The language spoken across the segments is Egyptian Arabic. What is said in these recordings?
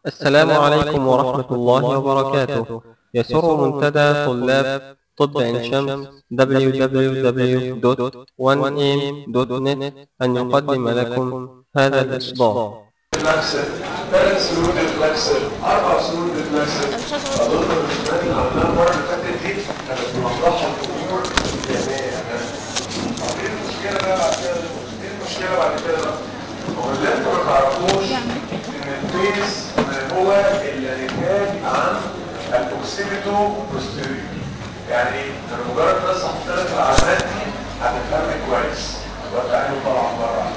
السلام عليكم ورحمة الله وبركاته يسر منتدى طلاب طب عين شمس www.1am.net أن يقدم لكم هذا الإصدار فلكسر ثلاث سنون فلكسر اربع سنون فلكسر اظن الرسومات اللي عملناها المره اللي فاتت دي كانت موضحه الامور يعني ايه المشكله بقى بعد كده ايه المشكله بعد كده بقى هو اللي انتوا ما تعرفوش ان الفيس هو اللي نتاج عن الاوكسيديتو بوستيريور يعني ايه؟ انا مجرد بس هحط لك العلامات دي هتفهمني كويس وهتعمل طبعا بره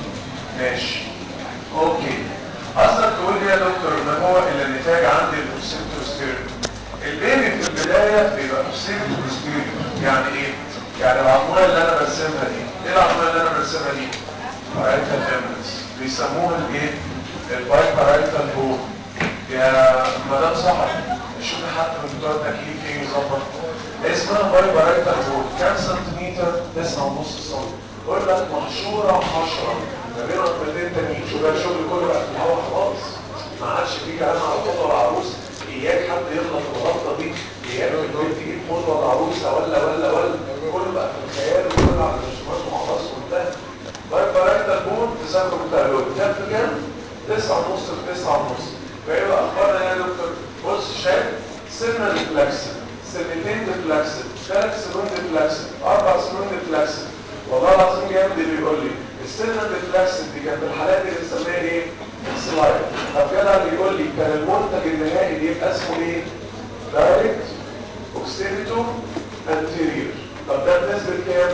ماشي اوكي اصلا تقول لي يا دكتور ما هو الا نتاج عندي الاوكسيتوستيرون البيبي في البدايه بيبقى اوكسيتوستيرون يعني ايه يعني العموله اللي انا برسمها دي ايه العموله اللي انا برسمها دي بارايتال امبلس بيسموها الايه الباي بارايتال بون يا مدام صحر شوف حد من بتوع التكييف يجي يظبط اسمها باي بارايتال بون كام سنتيمتر 9.5 سم يقول لك محشوره حشره ما بين ركبتين تانيين شو بقى الشغل كله بقى في الهوا خلاص ما عادش في كلام على الخطوه والعروس اياك حد يغلط الغلطه دي اياك البنت تجيب خطوه العروسه ولا ولا ولا كله بقى في الخيال وكله على الرسومات وخلاص وانتهى طيب فرقت البون تذاكروا بتاع الوقت كام في كام؟ تسعة ونص في تسعة ونص فايه بقى اخبارنا يا دكتور؟ بص شايف سنة ديفلاكسن سنتين ديفلاكسن ثلاث سنون ديفلاكسن اربع سنون ديفلاكسن والله العظيم جامد اللي بيقول لي السنة ديفلاكسن دي كانت الحالات اللي بنسميها ايه؟ سلايد طب جدع بيقول لي كان المنتج النهائي بيبقى اسمه ايه؟ دايركت اوكسيديتو انتيريور طب ده بنسبة كام؟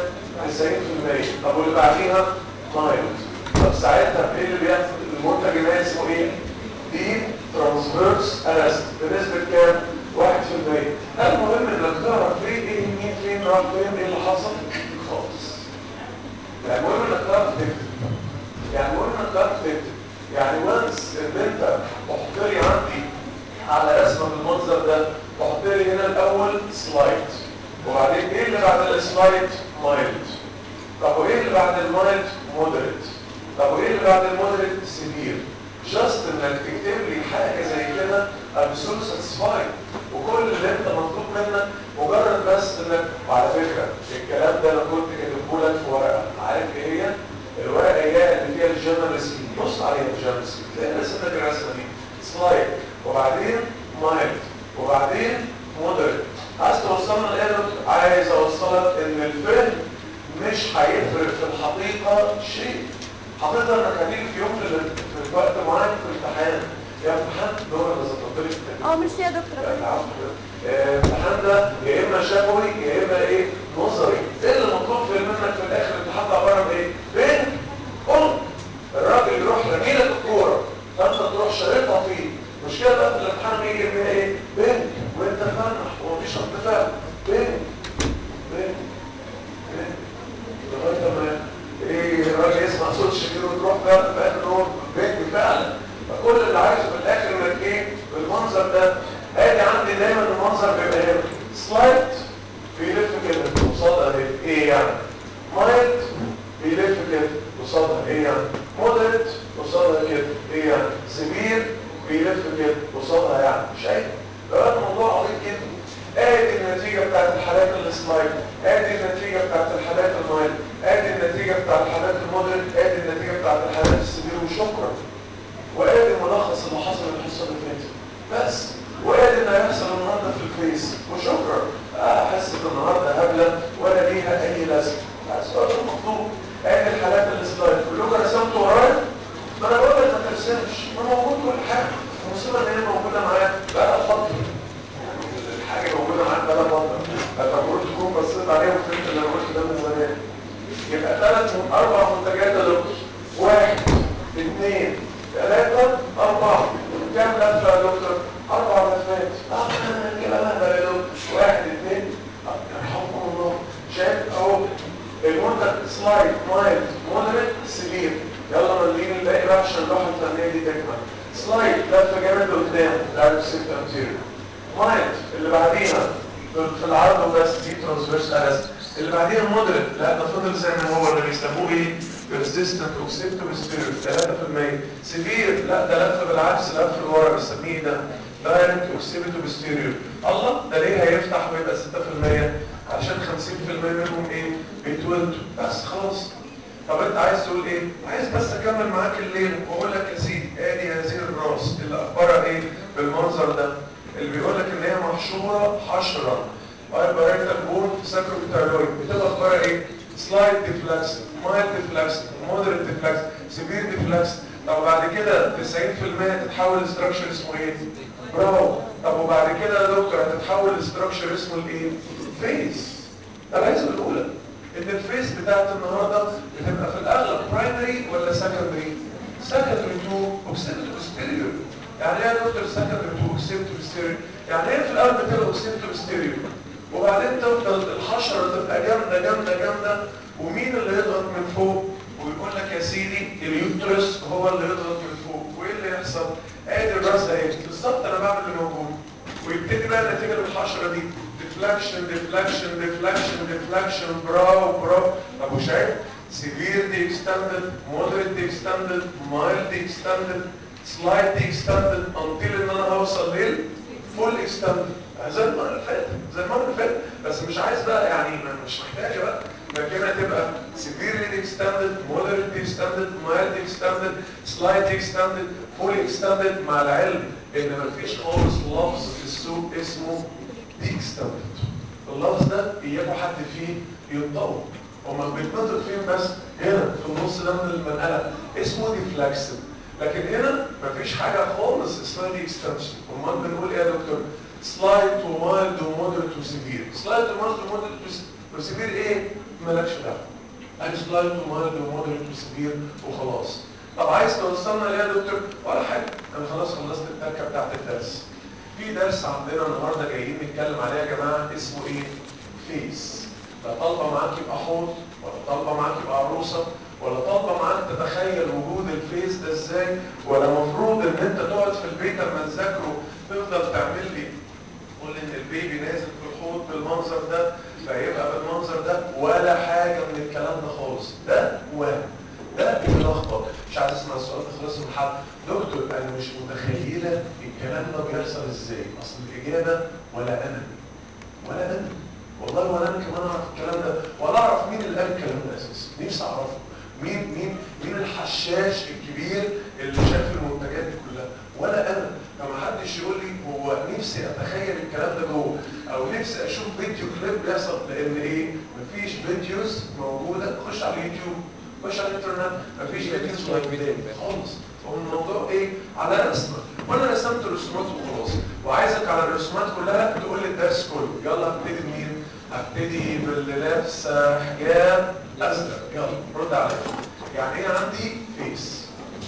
90% طب واللي بعديها مايلد طب ساعتها ايه اللي بيحصل المنتج النهائي اسمه ايه؟ دي ترانسفيرس ارست بنسبة كام؟ 1% المهم انك تعرف ايه ايه مين فين راح فين ايه اللي حصل خالص يعني المهم انك تعرف تكتب يعني المهم انك تعرف تكتب يعني وانس ان انت تحط لي عندي على رسمه بالمنظر ده تحط لي هنا الاول سلايد وبعدين ايه اللي بعد السلايد مايلد طب وايه اللي بعد المايلد مودريت طب وايه اللي بعد المودريت سيفير جاست انك تكتب لي حاجه زي كده I'm so satisfied وكل اللي انت مطلوب منك مجرد بس انك وعلى فكره الكلام ده انا كنت كاتبه لك في ورقه عارف ايه هي؟ الورقه هي اللي فيها الجنرال سكيم بص عليها الجنرال سكيم تلاقي رسمك الرسمه دي سلايد وبعدين مايلد وبعدين مودريت عايز توصلنا لايه عايز اوصلك ان الفهم مش هيفرق في الحقيقه شيء حضرتك انك هتيجي في يوم في, في وقت معين في الامتحان يا امتحان دور اللي ظبطت لي اه ميرسي يا دكتور الامتحان ده يا اما شفوي يا اما ايه نظري ايه اللي مطلوب في منك في الاخر الامتحان ده عباره عن ايه بين ام الراجل يروح رمي لك الكوره فانت تروح شارطها فيه المشكله بقى في الامتحان بيجي يرميها ايه بين وانت فنح ومفيش اتفاق بين بين بين لغايه ما ايه الراجل يسمع صوت شكير وتروح بقى في الاخر هو بين فعلا فكل اللي عايزه في الاخر انك ايه بالمنظر ده ادي عندي دايما المنظر بيبقى هنا سلايد بيلف كده قصادها اهي ايه يعني مايلد بيلف كده قصادها ايه يعني مودريت قصادها كده ايه يعني سبير بيلف كده قصادها يعني شايف ده الموضوع عظيم جدا ادي النتيجه بتاعت الحالات السلايد ادي النتيجه بتاعت الحالات المايلد ادي النتيجه بتاعت الحالات المودريت ادي النتيجه بتاعت الحالات السبير وشكرا وادي الملخص اللي حصل الحصه اللي فاتت بس وادي اللي هيحصل النهارده في الفيس وشكرا احس ان النهارده هبله ولا ليها اي لازمه بس هو المطلوب ادي الحالات السلايد كلكم رسمتوا ورايا ما انا بقول لك ما ترسمش ما موجود كل حاجه المصيبه ان هي موجوده معاك بقى فتره الحاجه موجوده معاك بقى فتره انت المفروض تكون بصيت عليها وفهمت اللي انا قلت ده من زمان يبقى ثلاث اربع منتجات يا دكتور واحد اثنين ثلاثة أربعة كم لفة يا دكتور؟ أربع لفات آه كده مهبل يا دكتور واحد اثنين يرحمكم الله شايف أهو المنتج سلايد مايلد مودريت سيفير يلا مليين الباقي بقى عشان اللوحة الفنية دي تكمل سلايد لفة جامد لقدام ده ست أمتير مايلد اللي بعديها في العرض بس دي ترانسفيرس ارست اللي بعديها مودريت لا ده فضل زي ما هو اللي بيسموه ايه persistent اوكسيبتو بستيريو 3% سيفير لا ده لف بالعكس لف لورا بنسميه ده دايركت اوكسيبتو بستيريو الله ده ليه هيفتح ويبقى 6% عشان 50% منهم ايه بيتولدوا بس خلاص طب انت عايز تقول ايه عايز بس اكمل معاك الليل واقول لك يا سيدي ادي هذه الراس اللي اخبارها ايه بالمنظر ده اللي بيقول لك ان هي محشوره حشره بايبريتال بون ساكروبيتايرويد بتبقى اخبارها ايه سلايد ديفلاكس مايل ديفلاكس مودريت ديفلاكس سيفير ديفلاكس طب بعد كده 90% تتحول لستراكشر اسمه ايه برافو طب وبعد كده يا دكتور هتتحول لستراكشر اسمه الايه فيس ده عايز الاولى ان الفيس بتاعت النهارده بتبقى في الاغلب برايمري ولا سكندري سكندري تو اوكسيبتو ستيريو يعني ايه يا دكتور سكندري تو اوكسيبتو ستيريو يعني ايه في الاول بتبقى اوكسيبتو ستيريو وبعدين تفضل الحشره تبقى جامده جامده جامده ومين اللي يضغط من فوق ويقول لك يا سيدي اليوترس هو اللي يضغط من فوق وايه اللي يحصل ادي الراس اهي بالظبط انا بعمل اللي موجود ويبتدي بقى النتيجه للحشره دي ديفلاكشن ديفلاكشن ديفلاكشن ديفلاكشن براو براو طب وشايف سيفير دي اكستندد مودريت دي اكستندد مايلد دي اكستندد سلايد دي اكستندد انتل ان انا هوصل ليه فول اكستندد زي المره اللي فاتت زي المره اللي فاتت بس مش عايز بقى يعني مش محتاجه بقى مكانها تبقى severely extended, moderately extended, mild extended, slight extended, fully extended مع العلم ان مفيش خالص لفظ في السوق اسمه دي extended اللفظ ده اياكوا حد فيه ينطقه هما بيتنطق فين بس هنا في النص ده من المنقله اسمه دي فلاكسن لكن هنا مفيش حاجه خالص اسمها دي اكستنشن امال بنقول ايه يا دكتور سلايد ومايلد ومودريت وسيفير سلايد ومايلد ومودريت وسيفير ايه مالكش دعوه ادي سلايد ومايلد ومودريت وسيفير وخلاص طب عايز توصلنا ليه يا دكتور ولا حاجه انا خلاص خلصت التركه بتاعت الدرس في درس عندنا النهارده جايين نتكلم عليه يا جماعه اسمه ايه فيس لا طالبه معاك يبقى حوض ولا طالبه معاك يبقى عروسه ولا طالبه معاك تتخيل وجود الفيس ده ازاي ولا مفروض ان انت تقعد في البيت لما تذاكره تفضل تعمل لي قول ان البيبي نازل في الحوض بالمنظر ده فيبقى بالمنظر ده ولا حاجه من الكلام ده خالص ده وهم ده بيلخبط مش عايز اسمع السؤال ده خلاص من حد دكتور انا مش متخيله الكلام ده بيحصل ازاي اصل الاجابه ولا انا ولا انا والله ولا انا كمان اعرف الكلام ده ولا اعرف مين اللي قال الكلام ده اساسا نفسي اعرفه مين مين مين الحشاش الكبير اللي شاف المنتجات دي كلها ولا انا فما حدش يقول لي هو نفسي اتخيل الكلام ده جوه او نفسي اشوف فيديو كليب بيحصل لان ايه مفيش فيديوز موجوده خش على اليوتيوب خش على الانترنت مفيش فيديوز موجوده خالص هو الموضوع ايه على رسمه وانا رسمت رسومات وخلاص وعايزك على الرسومات كلها تقول لي الدرس كله يلا هبتدي بمين هبتدي باللي لابسه حجاب ازرق يلا رد عليا يعني ايه عندي فيس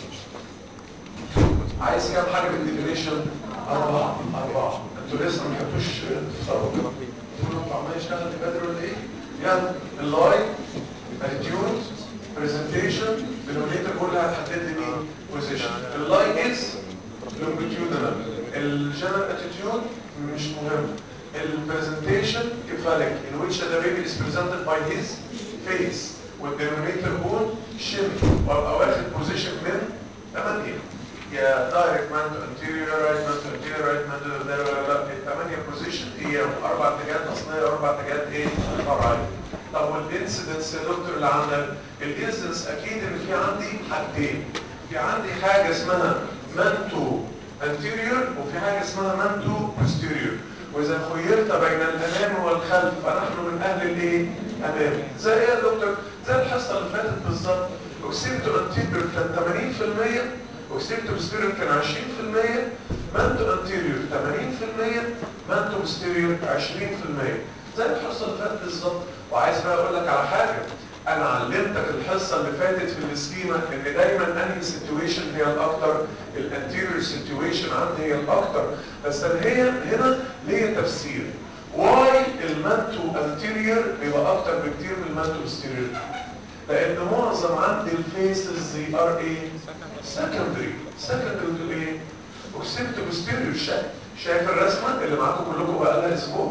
عايز كام حاجه بالديفينيشن اربعه اربعه انتوا لسه ما خدتوش تفرقوا انتوا عمال يشتغل في بدر ولا ايه يلا اللاي اتيتيود برزنتيشن دينومينيتور كل هتحدد لي مين بوزيشن اللاي از لونجيتيودنال الجنرال اتيتيود مش مهم البرزنتيشن كفالك in which the baby is presented by his face والدينومينيتور بون شم وابقى واخد بوزيشن من 8 يا دايركت مان تو انتيريور رايت مان تو انتيريور رايت مان تو ده ولا لا الثمانيه بوزيشن هي اربع اتجاهات اصليه واربع اتجاهات ايه فرعيه طب والانسيدنس يا دكتور اللي عندك الانسيدنس اكيد ان في عندي حاجتين في عندي حاجه اسمها مانتو انتيريور وفي حاجه اسمها مانتو بوستيريور واذا خيرت بين الامام والخلف فنحن من اهل الايه امام زي ايه يا دكتور زي الحصه اللي فاتت بالظبط اوكسيبتو انتيريور كان 80% اوكسيبتو بوستيريور كان 20% مانتو انتيريور 80% مانتو بوستيريور 20% زي الحصه اللي فاتت بالظبط وعايز بقى اقول لك على حاجه انا علمتك الحصه اللي فاتت في السكيما ان دايما انهي سيتويشن هي الاكتر الانتيريور سيتويشن عندي هي الاكتر بس انا هي هنا ليا تفسير واي المانتو انتيريور بيبقى اكتر بكتير من المانتو بوستيريور لان معظم عندي الفيسز زي ار ايه سكندري سكندري تو ايه اوكسيبتو بوستيريور شايف شايف الرسمه اللي معاكم كلكم بقى لها اسبوع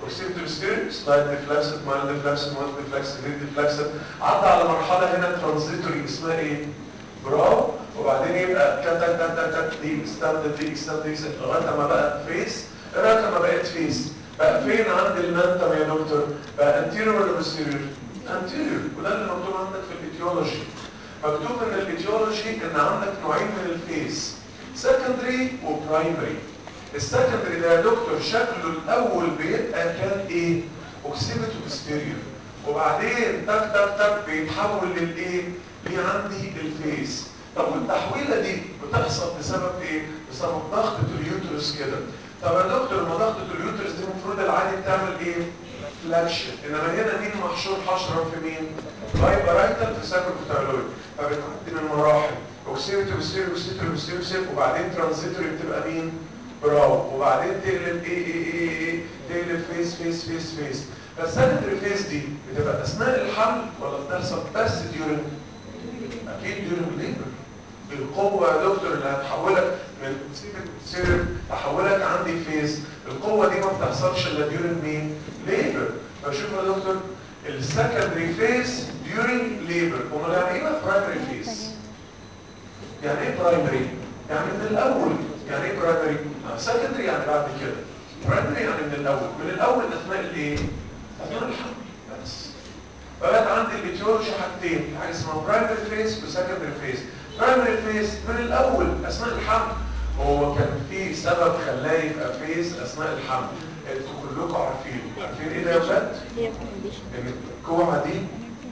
اوكسيبتو ستير سلايد ديفلكسد مايل ديفلكسد مايل ديفلكسد ريد ديفلكسد عدى على مرحله هنا ترانزيتوري اسمها ايه براو وبعدين يبقى كتا كتا كتا دي ستاند دي ستاند دي لغايه ما بقى فيس لغايه ما بقت فيس بقى فين عند المنتم يا دكتور بقى انتيريور ولا بوستيريور انتيريور وده اللي مكتوب عندك في الايتيولوجي مكتوب ان الايتيولوجي ان عندك نوعين من الفيس سكندري وبرايمري السكندري ده يا دكتور شكله الاول بيبقى كان ايه اوكسيبيتو بوستيريور وبعدين تك تك تك بيتحول للايه ليه عندي الفيس طب والتحويله دي بتحصل بسبب ايه بسبب ضغط اليوترس كده طب يا دكتور لما ضغط اليوترس دي المفروض العادي بتعمل ايه فلاكشن انما هنا مين محشور حشرا في مين فايبرايتال في ساكروكوتايلويد فبتعدي من مراحل اوكسيتو بستيريو اوكسيتو بستيريو بستيريو وبعدين ترانزيتوري بتبقى مين براو وبعدين تقلب ايه ايه ايه ايه تقلب فيس فيس فيس فيس فالسكندري فيس دي بتبقى اثناء الحمل ولا بتحصل بس ديورنج اكيد ديورنج ليبر القوة يا دكتور اللي هتحولك من سير تحولك عندي فيز القوة دي ما بتحصلش الا ديورنج مين ليبر فشوف يا دكتور السكندري فيز ديورنج ليبر امال يعني ايه برايمري فيز يعني ايه برايمري يعني من الاول يعني ايه برايمري سكندري يعني بعد كده برايمري يعني من الاول من الاول اثناء الايه اثناء الحمل بس فبقت عندي البيتيولوجي حاجتين حاجه اسمها برايمري فيز وسكندري فيز برايمري فيز من الاول اثناء الحمل هو كان في سبب خلاه يبقى فيز اثناء الحمل انتوا كلكم عارفين عارفين ايه ده يا ولاد ان الكوعه دي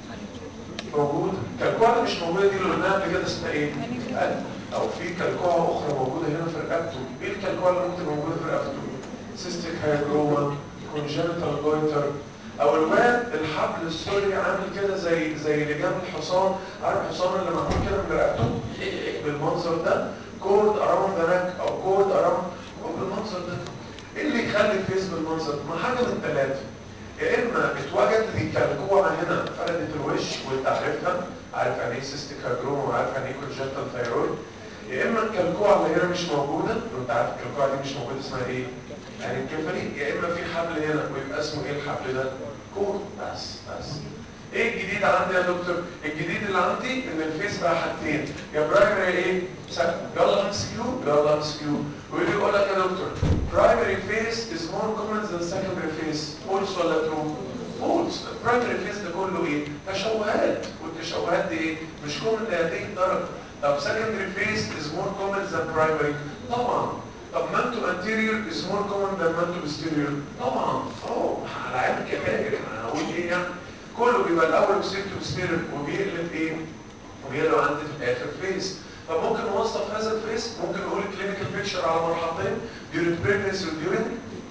موجوده كالكوعه مش موجوده دي اللي قلناها قبل كده اسمها ايه قلب او في كالكوعه اخرى موجوده هنا في رقبته ايه الكالكوعه اللي ممكن موجوده في رقبته سيستيك هايجروما كونجنتال جويتر او الواد الحبل السوري عامل كده زي زي لجام الحصان عارف الحصان اللي معمول كده من رقبته بالمنظر ده كورد اراوند ذا نك او كورد اراوند هو بالمنظر ده ايه اللي يخلي الفيس بالمنظر ده؟ ما حاجه من ثلاثه يا اما اتوجد لي كالكوعه هنا فردت الوش وانت عارفها عارف يعني ايه سيستيك هاجروما وعارف يعني ايه كونجنتال ثايرويد يا اما الكالكوعه اللي هنا مش موجوده وانت عارف الكالكوعه دي مش موجوده اسمها ايه يعني الكفري يا اما في حبل هنا ويبقى اسمه ايه الحبل ده كور بس بس ايه الجديد عندي يا دكتور الجديد اللي عندي ان الفيس بقى حاجتين يا برايمري ايه سك... يلا امس كيو يلا امس كيو ويجي يقول لك يا دكتور برايمري فيس از مور كومن ذان سكندري فيس فولس ولا ترو فولس البرايمري فيس ده كله ايه تشوهات والتشوهات دي ايه مش كومن لهذه الدرجه طب سكندري فيس از مور كومن ذان برايمري طبعا طب مانتو انتيريور از مور كومن ذان مانتو بوستيريور طبعا اوه على عين كفايه انا هقول ايه يعني كله بيبقى الاول اوكسيبتو بوستيريور وبيقلب ايه وبيقلب عندي في الاخر فيس طب ممكن نوصف هذا الفيس ممكن نقول كلينيكال بيكتشر على مرحلتين ديورنت بريجنسي وديورنت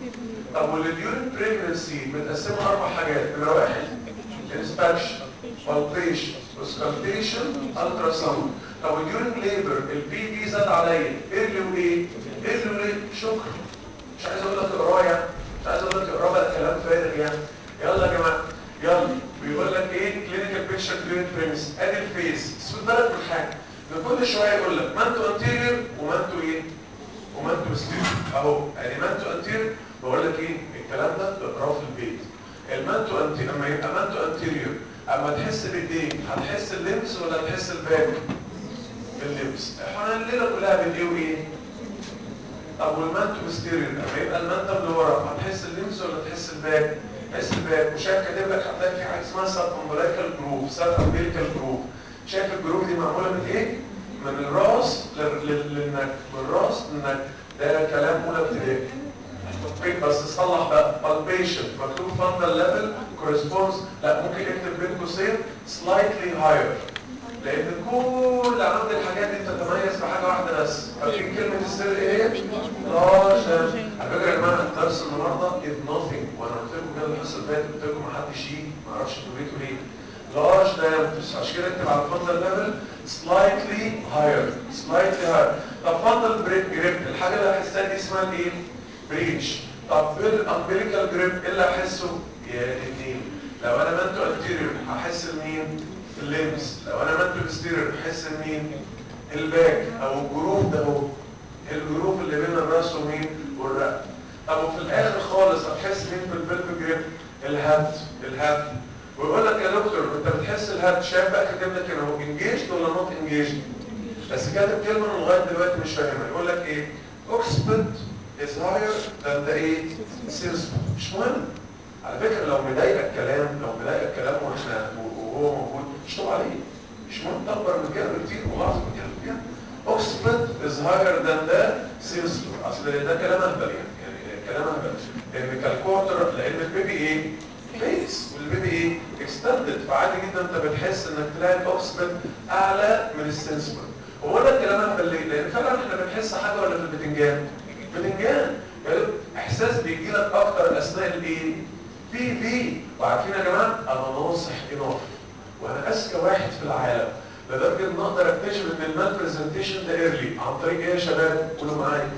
طب والديورنت بريجنسي متقسمه اربع حاجات نمره واحد انسبكشن بالبيشن اوسكالتيشن الترا ساوند طب وديورنت ليبر البي بي زاد عليا ايه اللي وايه ايه اللي وايه شكرا مش عايز اقول لك قرايه مش عايز اقول لك اقرا بقى كلام فارغ يعني يلا يا جماعه يلا بيقول لك ايه كلينيكال بيكتشر ديورنت بريجنسي ادي الفيس بس خد بالك من حاجه ان كل شويه يقول لك مانتو انتيريور ومانتو ايه ومانتو ستيريور اهو يعني مانتو انتيريور بقول لك ايه الكلام ده اقراه في البيت المانتو انتيريور لما يبقى مانتو انتيريور اما تحس بايديك هتحس اللمس ولا هتحس الباك اللمس احنا الليله كلها بالايه وايه طب والمانتو ستيريور لما يبقى المانتو اللي ورا هتحس اللمس ولا تحس الباك تحس الباك وشايف كاتب لك هتلاقي في حاجه اسمها سب امبليكال جروف سب امبليكال جروف شايف الجروف دي معموله من ايه من الراس للنك من الراس للنك ده كلام اولى ابتدائي بس صلح بقى بالبيشن مكتوب فاندل ليفل كورسبوندز لا ممكن يكتب بين قوسين سلايتلي هاير لان كل عند الحاجات دي تتميز بحاجه واحده بس فاكرين كلمه السر ايه لارج على فكره يا جماعه الدرس النهارده از nothing وانا قلت لكم كده الحصه اللي فاتت قلت لكم ما حدش يجي ما اعرفش انتوا جيتوا ليه large diameters عشان كده اكتب على الفندل ليفل slightly higher slightly higher طب فندل جريب الحاجه اللي هحسها دي اسمها ايه بريتش طب بالامبليكال جريب ايه اللي هحسه يا الاثنين لو انا مانتو انتيريور هحس بمين الليمس لو انا مانتو بستيريور هحس بمين الباك او الجروف ده اهو الجروف اللي بين الراس ومين والرقبه طب وفي الاخر خالص هتحس مين في البلفيك انجيج بس كاتب كلمه انا لغايه دلوقتي مش فاهمها يقول لك ايه اوكسبت is higher than the ايه سيلز مش مهم على فكره لو مضايقك الكلام لو مضايقك الكلام واحنا وهو موجود اشطب عليه مش مهم اكبر من كده بكتير واعظم من كده بكتير اوكسبت is higher than the سيلز اصل ده كلام اهبل يعني يعني كلام اهبل لان كالكوتر لان البيبي ايه فيس والبيبي ايه اكستندد فعادي جدا انت بتحس انك تلاقي الاوكسبت اعلى من السنسبل هو ده الكلام اهبل ليه؟ لان فعلا احنا بنحس حاجه ولا في البتنجان؟ بتنجان يعني احساس بيجي لك اكتر اثناء الايه؟ في في وعارفين يا جماعه انا ناصح اناف وانا اذكى واحد في العالم لدرجه ان اقدر اكتشف ان المال برزنتيشن ده ايرلي عن طريق ايه يا شباب؟ قولوا معايا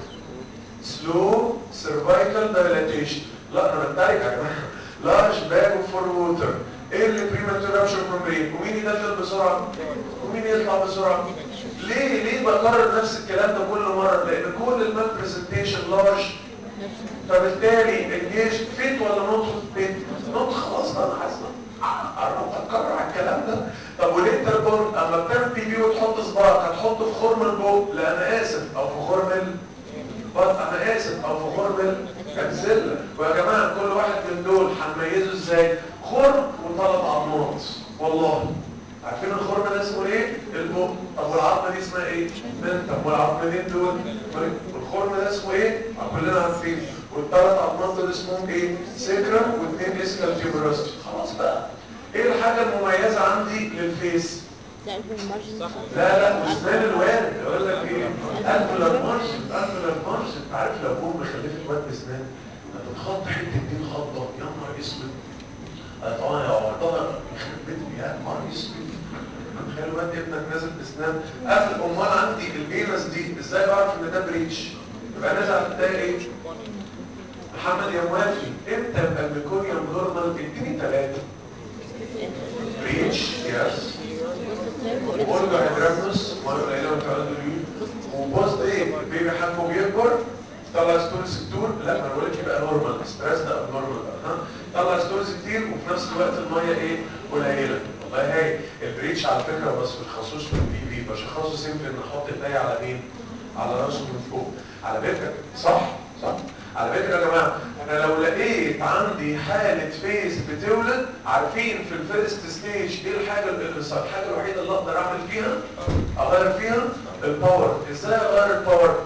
سلو سيرفايكال دايلاتيشن لا انا بتريق يا جماعه لارج باج فور ووتر ايه اللي بريماتور رابشر ممبرين ومين يدخل بسرعه ومين يطلع بسرعه ليه ليه بكرر نفس الكلام ده كل مره لان كل المال برزنتيشن لارج فبالتالي الجيش فيت ولا نوت فيت نوت خلاص انا حاسس قرب اتكرر على الكلام ده طب وليه تربون اما بتعمل بي بي وتحط صباعك هتحطه في خرم البوق لا انا اسف او في خرم ال بس انا اسف او في خرم الكنسله ويا جماعه كل واحد من دول هنميزه ازاي خرم وثلاث عظمات والله عارفين الخرم ده اسمه ايه البق طب والعظمه دي اسمها ايه منتم والعظمتين دول الخرم ده اسمه ايه كلنا عارفين والثلاث عظمات دول اسمهم ايه سكرم واثنين اسكال تيوبراستي خلاص بقى ايه الحاجه المميزه عندي للفيس لا المارجن لا لا واسنان الوالد يقول لك ايه انفلر مارجن انفلر مارجن انت عارف لو ام خلفت واد باسنان هتتخط حته دي خضه يا نهار اسود طبعا يا عمرها يخرب بيت يا نهار اسود تخيل الواد ابنك نازل باسنان قبل امال عندي البينس دي ازاي بعرف ان ده بريتش يبقى نازل على البدايه ايه محمد يا موافي امتى يبقى الميكونيوم نورمال اديني ثلاثه بريتش يس وبرضه هيدرامنس مرة قليلة من تعالى دولين وبوست ايه البيبي حجمه بيكبر طلع ستورز كتير لا ما بقولك يبقى نورمال ستريس ده اب نورمال ها طلع ستورز كتير وفي نفس الوقت الميه ايه قليله والله هاي البريتش على فكره بس ما تخصوش في البي بي بشخصه سيمبل ان احط ايدي على مين على راسه من فوق على فكره صح صح على فكره يا جماعه انا لو لقيت عندي حاله فيس بتولد عارفين في الفيرست ستيج ايه الحاجه اللي الحاجه الوحيده اللي اقدر اعمل فيها اغير فيها الباور ازاي اغير الباور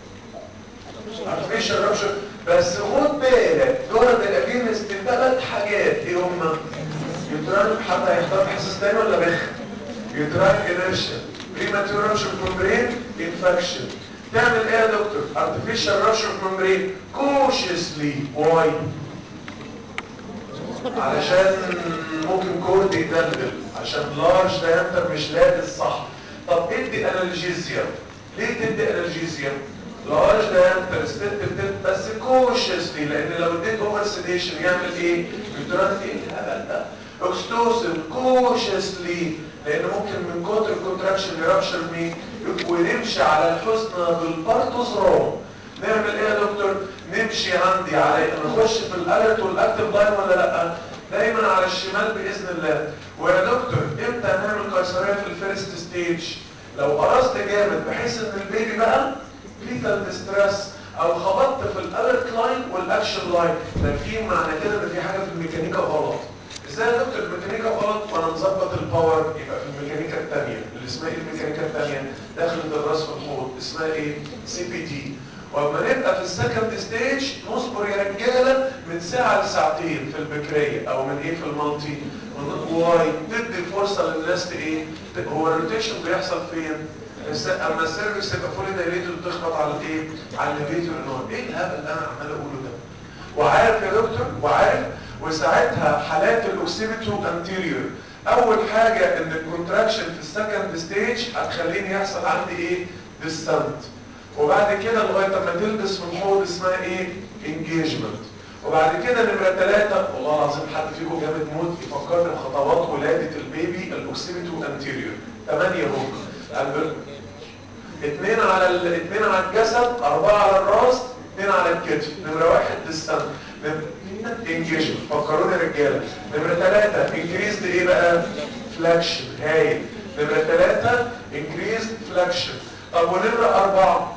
ارتفيشال رابشر بس خد بالك دول الاجينست ثلاث حاجات ايه هما يوتران حد هيختار حاسس تاني ولا بخ يوتران انرشن بريماتور رابشر ممبرين انفكشن تعمل ايه يا دكتور artificial rupture of membrane cautiously why علشان ممكن كورد يدلدل عشان لارج diameter مش لابس صح طب ادي انالجيزيا ليه تدي انالجيزيا لارج diameter ستيت بس cautiously لان لو اديت اوفر سيديشن يعمل ايه يتران ايه الهبل ده اكستوسن cautiously لان ممكن من كتر الكونتراكشن يرابشر مين ونمشي على الحسنى بالبارتوزرام نعمل ايه يا دكتور نمشي عندي على نخش في الالرت والاكتف لاين ولا لا دايما على الشمال باذن الله ويا دكتور امتى هنعمل قيصريه في الفيرست ستيج لو قرصت جامد بحيث ان البيبي بقى فيتال ديستريس او خبطت في الالرت لاين والاكشن لاين ده في معنى كده ان في حاجه في الميكانيكا غلط ازاي يا دكتور الميكانيكا غلط وانا مظبط الباور يبقى في الميكانيكا الثانيه اللي اسمها ايه الميكانيكا الثانيه داخل الراس في الحوض اسمها ايه سي بي دي واما نبقى في السكند ستيج نصبر يا رجاله من ساعه لساعتين في البكريه او من ايه في المالتي واي تدي فرصه للناس ايه هو الروتيشن بيحصل فين اما السيرفيس تبقى فول دايليتد وتخبط على الايه على الليفيتور النار ايه الهبل اللي انا عمال اقوله ده وعارف يا دكتور وعارف وساعتها حالات الاوكسيبيتو انتيريور اول حاجة ان الكونتراكشن في السكند ستيج هتخليني يحصل عندي ايه ديستانت وبعد كده لغاية ما تلبس في الحوض اسمها ايه انجيجمنت وبعد كده نمرة ثلاثة والله العظيم حد فيكم جامد موت يفكرني بخطوات ولادة البيبي الاوكسيبيتو انتيريور ثمانية هم اثنين على ال... اثنين على الجسد اربعة على الراس اثنين على الكتف نمرة واحد ديستانت انجيجمنت فكروني يا رجاله نمره ثلاثة انكريز ايه بقى فلاكشن هايل نمره ثلاثة انكريز فلاكشن طب ونمرة أربعة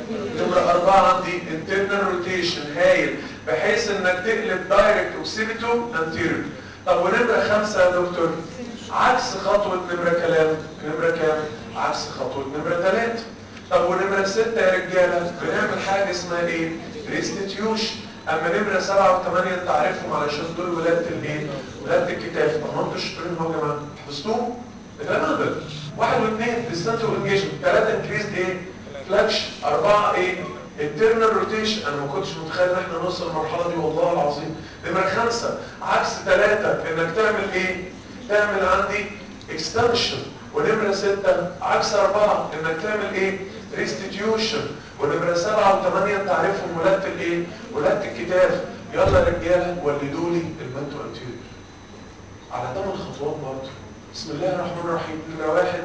نمرة أربعة عندي internal rotation هايل بحيث انك تقلب دايركت اوكسيبيتو انتيريور طب ونمرة خمسة يا دكتور عكس خطوة نمرة كلام نمرة كام عكس خطوة نمرة ثلاثة طب ونمرة ستة يا رجالة بنعمل حاجة اسمها ايه ريستيتيوشن اما نمرة سبعة وثمانية انت عارفهم علشان دول ولادة الايه ولادة الكتاف طب ما انتوا شاطرين اهو يا جماعة حفظتوهم الكلام هبل واحد واثنين ديستانت انجيجمنت ثلاثة انكريزد ايه فلاكشن أربعة ايه internal روتيشن انا ما كنتش متخيل ان احنا نوصل للمرحله دي والله العظيم نمره خمسة عكس ثلاثة انك تعمل ايه تعمل عندي اكستنشن ونمرة ستة عكس أربعة انك تعمل ايه ريستيتيوشن ونمرة سبعة وثمانية انت عارفهم ولادة الايه ولادة الكتاف يلا يا رجالة ولدوا لي المنتو انتيريور على ثمان خطوات برضه بسم الله الرحمن الرحيم نمرة واحد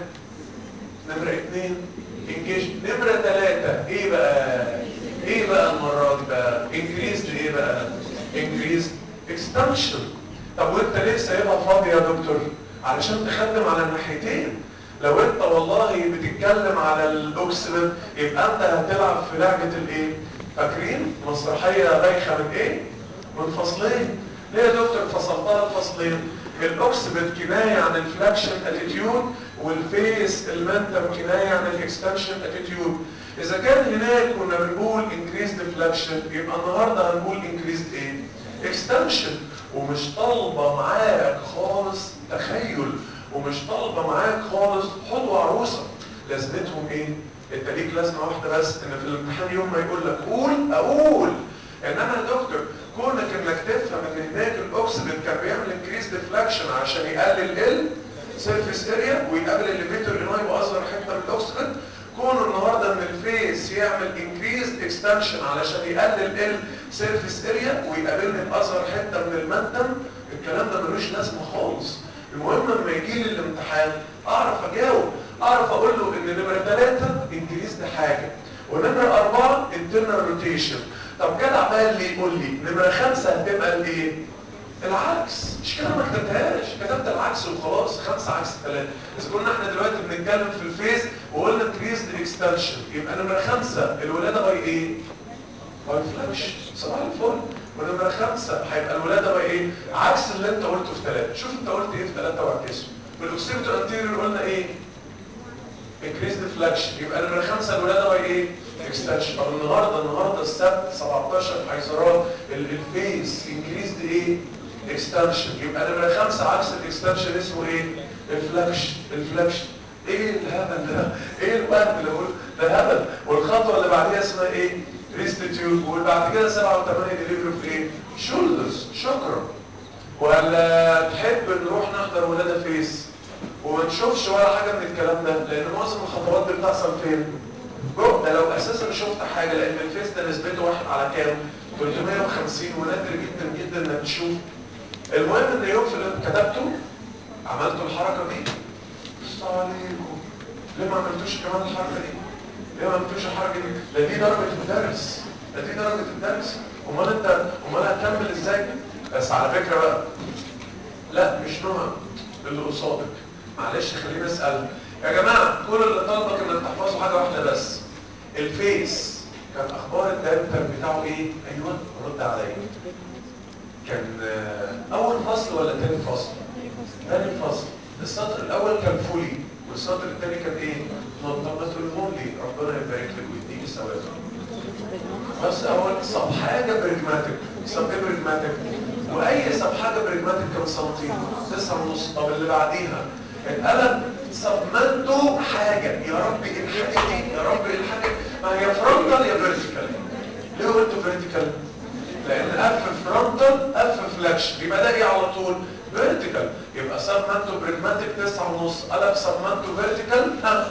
نمرة اثنين انجيج نمرة ثلاثة ايه بقى ايه بقى المرة دي بقى انكريزد ايه بقى انكريزد اكستنشن طب وانت ليه سايبها فاضية يا دكتور علشان تخدم على الناحيتين لو انت والله بتتكلم على الاوكسيمنت يبقى انت هتلعب في لعبة الايه فاكرين مسرحية بايخة من ايه من فصلين ليه يا دكتور فصلتها الفصلين الاوكسيمنت كناية عن الفلاكشن اتيتيود والفيس المنتم كناية عن الاكستنشن اتيتيود اذا كان هناك كنا بنقول increased deflection يبقى النهاردة هنقول increased ايه extension ومش طالبة معاك خالص تخيل ومش طالبة معاك خالص حط عروسة لازمتهم ايه انت ليك لازمة واحدة بس ان في الامتحان يوم ما يقول لك قول اقول انما يا دكتور كونك انك تفهم ان هناك الاوكسيدنت كان بيعمل انكريز ديفلاكشن عشان يقلل ال سيرفيس اريا ويقابل الليفيتور اللي هو يبقى اصغر حته من الاوكسيدنت كونه النهارده ان الفيس يعمل انكريز اكستنشن علشان يقلل ال سيرفيس اريا ويقابلني باصغر حته من المنتم الكلام ده ملوش لازمه خالص المهم لما يجي لي الامتحان اعرف اجاوب اعرف اقول له ان نمره ثلاثه انكريز ده حاجه ونمره اربعه انترنال روتيشن طب جدع بقى اللي يقول لي نمره خمسه هتبقى الايه؟ العكس مش كده ما كتبتهاش كتبت العكس وخلاص خمسة عكس ثلاثة اذا كنا احنا دلوقتي بنتكلم في الفيز وقلنا كريزد اكستنشن يبقى نمرة خمسة الولادة باي ايه باي فلاش صباح الفل ونمرة خمسة هيبقى الولادة باي ايه عكس اللي انت قلته في ثلاثة شوف انت قلت ايه في ثلاثة واعكسه في الاوكسيبتو انتيريور قلنا ايه increased deflection يبقى نمرة خمسة الولادة باي ايه اكستنشن طب النهارده النهارده السبت 17 حيزرات الفيس increased ايه اكستنشن يبقى نمرة خمسة عكس الاكستنشن اسمه ايه الفلاكشن الفلاكشن ايه الهبل ده ايه الوقت اللي بقول ده هبل والخطوة اللي بعديها اسمها ايه ريستيتيوت والبعد كده سبعة وثمانية ديليفري في ايه شولدرز شكرا ولا تحب نروح نحضر ولادة فيس وما نشوفش ولا حاجة من الكلام ده لان معظم الخطوات دي بتحصل فين جو ده لو اساسا شفت حاجة لان الفيس ده نسبته واحد على كام 350 ونادر جدا جدا انك تشوف المهم ان يوم في اليوم كتبته عملتوا الحركة دي بص عليكم ليه ما عملتوش كمان الحركة دي ليه ما عملتوش الحركة دي ده دي درجة الدرس ده دي درجة الدرس امال انت امال هتكمل ازاي بس على فكرة بقى لا مش نهى اللي قصادك معلش خليني اسال يا جماعه كل اللي طالبك انك تحفظوا حاجه واحده بس الفيس كان اخبار الدايركتور بتاعه ايه ايوه رد عليا كان اول فصل ولا تاني فصل تاني فصل السطر الاول كان فولي والسطر الثاني كان ايه طب ما تقولهم لي ربنا يبارك لك ويديك ثواب بس اول صب حاجه برجماتيك صب ايه برجماتيك واي صب حاجه برجماتيك كام سنتي تسعة ونص طب اللي بعديها القلم صممته حاجه يا رب ايه الحاجه دي يا رب ايه الحاجه ما هي فرونتال يا فيرتيكال ليه قلت فيرتيكال لان اف فرونتال اف فلاكشن يبقى ده ايه على طول فيرتيكال يبقى سبمنتو بريجماتيك 9 ونص قلب سبمنتو فيرتيكال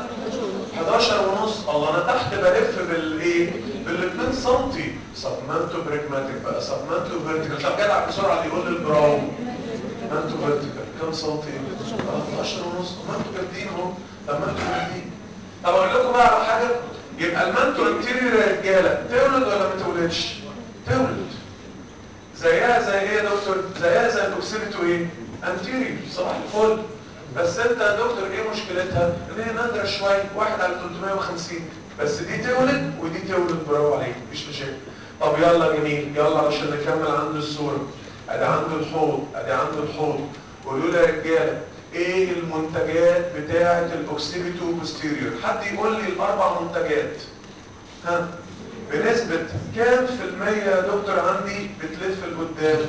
11 ونص الله انا تحت بلف بالايه بال 2 سم سبمنتو بريجماتيك بقى سبمنتو فيرتيكال طب جدع بسرعه اللي يقول لي البراو منتو فيرتيكال كام سنتي 11 ونص ما انتوا جامدين اهو طب ما انتوا جامدين طب اقول لكم بقى على حاجه يبقى المنتو انتيريور يا رجاله تولد ولا ما تولدش تولد زيها زي ايه يا دكتور زيها زي الاوكسيبيتو ايه انتيريور صباح الفل بس البلاسنتا يا دكتور ايه مشكلتها ان هي نادره شويه واحد على 350 بس دي تولد ودي تولد برافو عليك مفيش مشاكل طب يلا جميل يلا عشان نكمل عنده الصوره ادي عنده الحوض ادي عنده الحوض قولوا لي يا رجاله ايه المنتجات بتاعه الاوكسيبيتو بوستيريور حد يقول لي الاربع منتجات ها بنسبة كام في المية يا دكتور عندي بتلف لقدام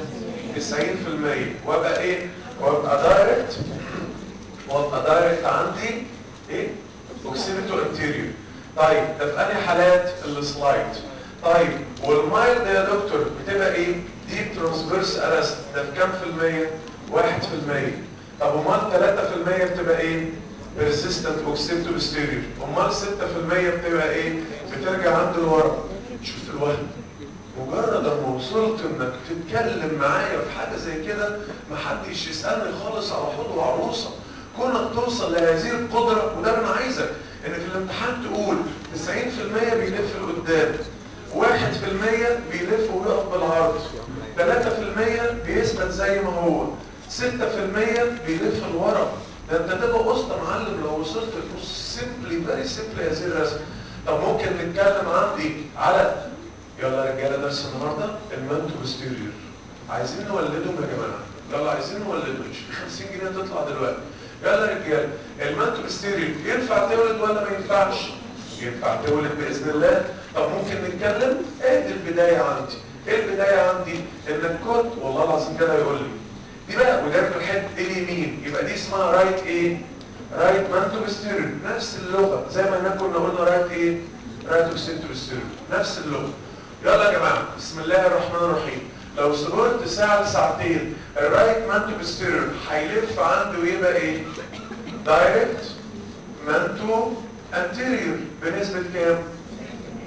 90% وابقى ايه وابقى دايركت وابقى دايركت عندي ايه اوكسيبيتو انتيريور طيب ده في انهي حالات السلايد طيب والمايلد يا دكتور بتبقى ايه ديب ترانسفيرس ارست ده في كام في المية واحد في المية طب امال 3% بتبقى ايه persistent occipital posterior امال 6% بتبقى ايه بترجع عند الورا شفت الوهم مجرد اما وصلت انك تتكلم معايا في حاجه زي كده محدش يسالني خالص على حوض وعروسه كونك توصل لهذه القدره وده انا عايزك ان في الامتحان تقول 90% بيلف لقدام 1% بيلف ويقف بالعرض 3% بيثبت زي ما هو 6% بيلف لورا ده انت تبقى قسط معلم لو وصلت لبص سيمبلي فيري سيمبلي هذه الرسمه طب ممكن نتكلم عندي على يلا يا رجاله درس النهارده المانتو بوستيريور عايزين نولدهم يا جماعه يلا عايزين نولدهم مش في 50 جنيه تطلع دلوقتي يلا يا رجاله المانتو بوستيريور ينفع تولد ولا ما ينفعش ينفع تولد باذن الله طب ممكن نتكلم ايه البدايه عندي ايه البدايه عندي انك كنت والله العظيم كده يقول لي دي بقى وده في الحته اليمين يبقى دي اسمها رايت ايه رايت مانتو بوستيريور نفس اللغه زي ما احنا كنا قلنا رايت ايه رايت اوكسيتو بوستيريور نفس اللغه يلا يا جماعه بسم الله الرحمن الرحيم لو صبرت ساعه لساعتين الرايت مانتو بوستيريور هيلف عنده ويبقى ايه دايركت مانتو انتيريور بنسبه كام 40%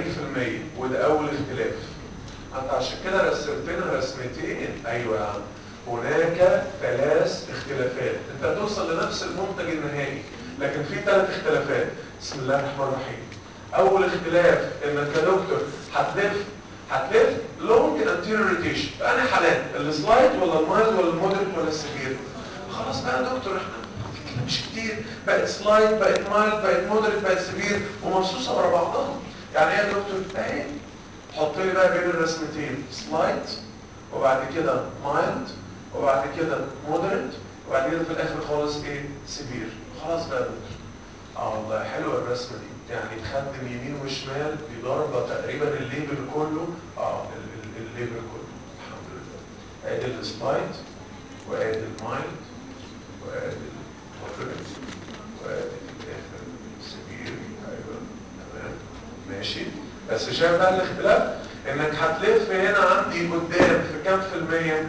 وده اول اختلاف انت عشان كده رسمت لنا رسمتين ايوه يا عم هناك ثلاث اختلافات انت هتوصل لنفس المنتج النهائي لكن في ثلاث اختلافات بسم الله الرحمن الرحيم اول اختلاف انك يا دكتور هتلف هتلف لونج انتيريور روتيشن فانا حالات السلايد ولا المايلد ولا المودريت ولا السيفير خلاص بقى يا دكتور احنا مش كتير بقت سلايد بقت مايلد بقت مودريت بقت سيفير ومرصوصه ورا بعضها يعني ايه يا دكتور اهي حط لي بقى بين الرسمتين سلايد وبعد كده مايلد وبعد كده مودريت وبعد كده في الاخر خالص ايه سيفير خلاص بقى دكتور اه والله حلوه الرسمه دي يعني تخدم يمين وشمال بضربه تقريبا الليبل كله اه الليبل كله الحمد لله ادي السلايد وادي المايلد وادي المودريت وادي في الاخر سيفير ايوه تمام ماشي بس شايف بقى الاختلاف انك هتلف هنا عندي قدام في كام في المية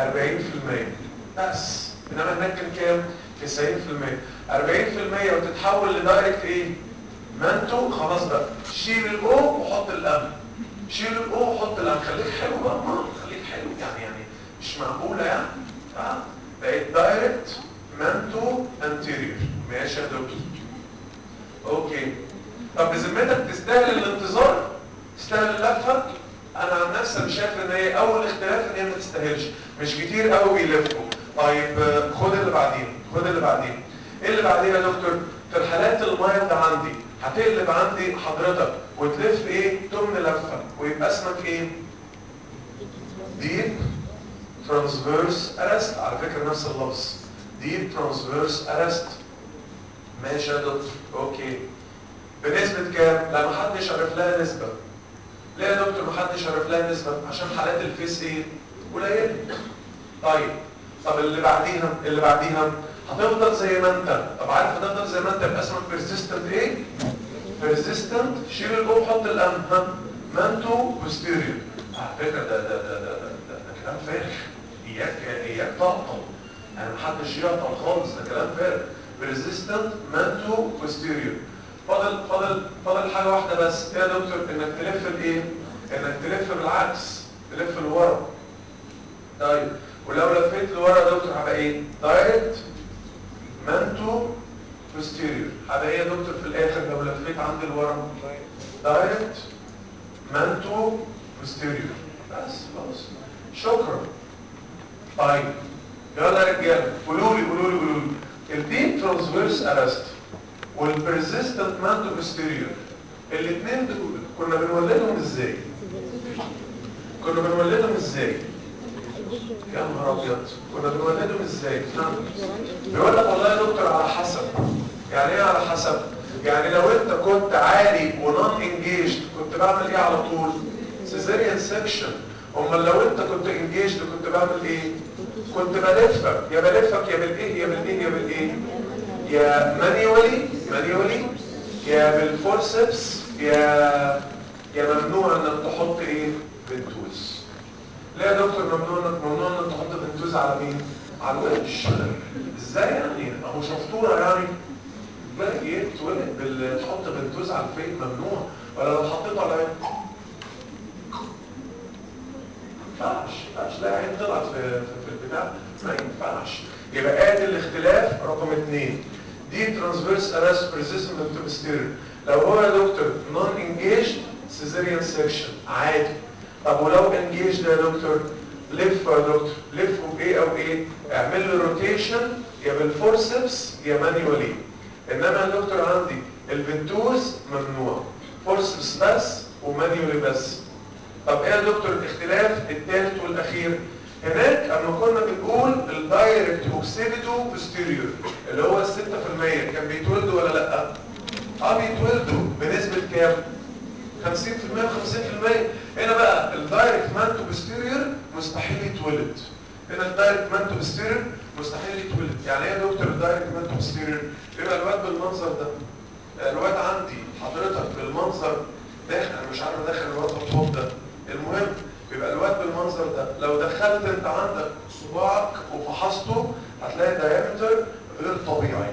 40% بس انما هناك كان كام 90% 40% وتتحول لدايركت ايه مانتو خلاص بقى شيل الاو وحط الام شيل الاو وحط الام خليك حلو بقى ما خليك حلو يعني يعني مش معقوله يعني ها بقت دايركت مانتو انتيريور ماشي يا دكتور اوكي طب بذمتك تستاهل الانتظار تستاهل اللفه انا عن نفسي مش شايف ان هي اول اختلاف ان هي ما تستاهلش مش كتير قوي بيلفوا طيب خد اللي بعدين خد اللي بعدين ايه اللي بعدين يا دكتور في الحالات المايلد عندي هتقلب عندي حضرتك وتلف ايه تمن لفه ويبقى اسمك ايه ديب ترانسفيرس ارست على فكره نفس اللفظ ديب ترانسفيرس ارست ماشي يا دكتور اوكي بنسبه كام لا محدش عرف لها نسبه ليه يا دكتور محدش عرف لها نسبة عشان حالات الفيس ايه قليلة طيب طب اللي بعديها اللي بعديها هتفضل زي ما انت طب عارف هتفضل زي ما انت يبقى اسمك persistent ايه persistent شيل الاو حط الام ها مانتو بوستيريور على فكره ده ده ده ده ده, ده, ده كلام فارغ اياك اياك تقطع يعني محدش يقطع خالص ده كلام فارغ persistent مانتو بوستيريور فاضل فاضل فاضل حاجه واحده بس يا دكتور انك تلف الايه انك تلف بالعكس تلف لورا طيب ولو لفيت لورا يا دكتور هبقى ايه دايركت مانتو بوستيريور هبقى ايه يا دكتور في الاخر لو لفيت عند لورا دايركت مانتو بوستيريور بس خلاص شكرا طيب يلا يا رجاله قولوا لي قولوا لي قولوا لي الديب ترانسفيرس ارست والبرزيستنت مانتو بوستيريور الاثنين دول كنا بنولدهم ازاي كنا بنولدهم ازاي يا نهار ابيض كنا بنولدهم ازاي نعم بيقول لك والله يا دكتور على حسب يعني ايه على حسب يعني لو انت كنت عالي ونون انجيجد كنت بعمل ايه على طول سيزاريان سكشن امال لو انت كنت انجيجد كنت بعمل ايه كنت بلفك يا بلفك يا بالايه يا بالايه يا بالايه يا مانيولي مانيولي يا بالفورسبس يا يا ممنوع انك تحط ايه بنتوز ليه يا دكتور ممنوع انك ممنوع انك تحط بنتوز على مين على الوش ازاي يعني اهو شطوره يعني بقى ايه تولد بال- تحط بنتوز على الفيل ممنوع ولا لو حطيته على عين ما ينفعش ما ينفعش لا عين طلعت في في- في البتاع ما ينفعش يبقى ادي الاختلاف رقم اثنين دي ترانسفيرس ارست بريزيستنت انتوبستيريور لو هو يا دكتور نون انجيجد سيزيريان سيكشن عادي طب ولو انجيجد يا دكتور لف يا دكتور لفه بايه او ايه اعمل له روتيشن يا بالفورسبس يا مانيولي انما يا دكتور عندي الفنتوز ممنوع فورسبس بس ومانيولي بس طب ايه يا دكتور الاختلاف الثالث والاخير هناك اما كنا بنقول الدايركت اوكسيدو بوستيريور اللي هو ال 6% كان بيتولدوا ولا لا اه بيتولدوا بنسبه كام 50% و50% هنا بقى الدايركت مانتو بوستيريور مستحيل يتولد هنا الدايركت مانتو بوستيريور مستحيل يتولد يعني ايه يا دكتور الدايركت مانتو بوستيريور يبقى الواد بالمنظر ده الواد عندي حضرتك بالمنظر داخل انا مش عارف داخل الواد الحوض ده المهم يبقى الواد بالمنظر ده لو دخلت انت عندك صباعك وفحصته هتلاقي دايمتر غير طبيعي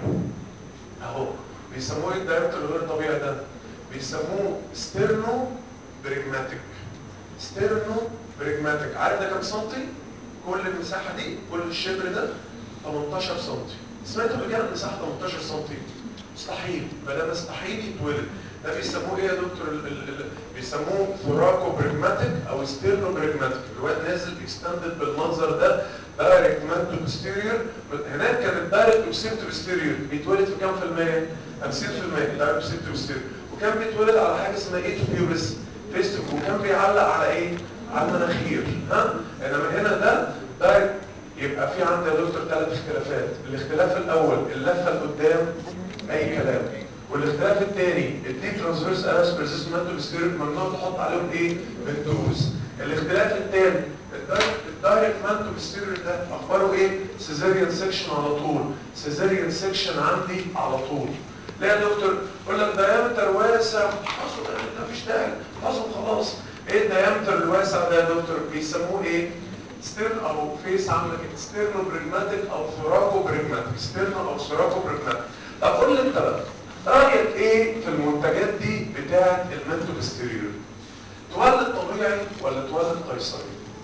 اهو بيسموه ايه الدايمتر الغير طبيعي ده بيسموه ستيرنو بريجماتيك ستيرنو بريجماتيك عارف ده كام سنتي كل المساحه دي كل الشبر ده 18 سنتي سمعت قبل كده المساحه 18 سنتي مستحيل ما ده مستحيل يتولد ده بيسموه ايه يا دكتور ال ال ال بيسموه ثوراكو بريجماتيك او ستيرنو بريجماتيك الواد نازل اكستندد بالمنظر ده دايركت مانتو بوستيريور هناك كان الدايركت اوكسيبتو بوستيريور بيتولد في كام في المية 50% دايركت اوكسيبتو بوستيريور وكان بيتولد على حاجه اسمها ايه بيوبس فيستو وكان بيعلق على ايه على المناخير ها انما هنا ده دايركت يبقى في عندي يا دكتور ثلاث اختلافات الاختلاف الاول اللفه لقدام اي كلام والاختلاف الثاني الديب ترانسفيرس ارس بريزيس مانتو ستيريو ممنوع تحط عليهم ايه بنتوز الاختلاف الثاني الدايركت مانتو ستيريو ده اخباره ايه سيزيريان سيكشن على طول سيزيريان سيكشن عندي على طول لا يا دكتور يقول لك دايمتر واسع اصلا مفيش داعي اصلا خلاص ايه الدايمتر الواسع ده يا دكتور بيسموه ايه ستيرن او فيس عامله كده ستيرنو بريجماتيك او ثوراكو بريجماتيك ستيرنو او ثوراكو بريجماتيك طب قول لي انت بقى رايك ايه في المنتجات دي بتاعه المنتو بستيريور تولد طبيعي ولا تولد قيصري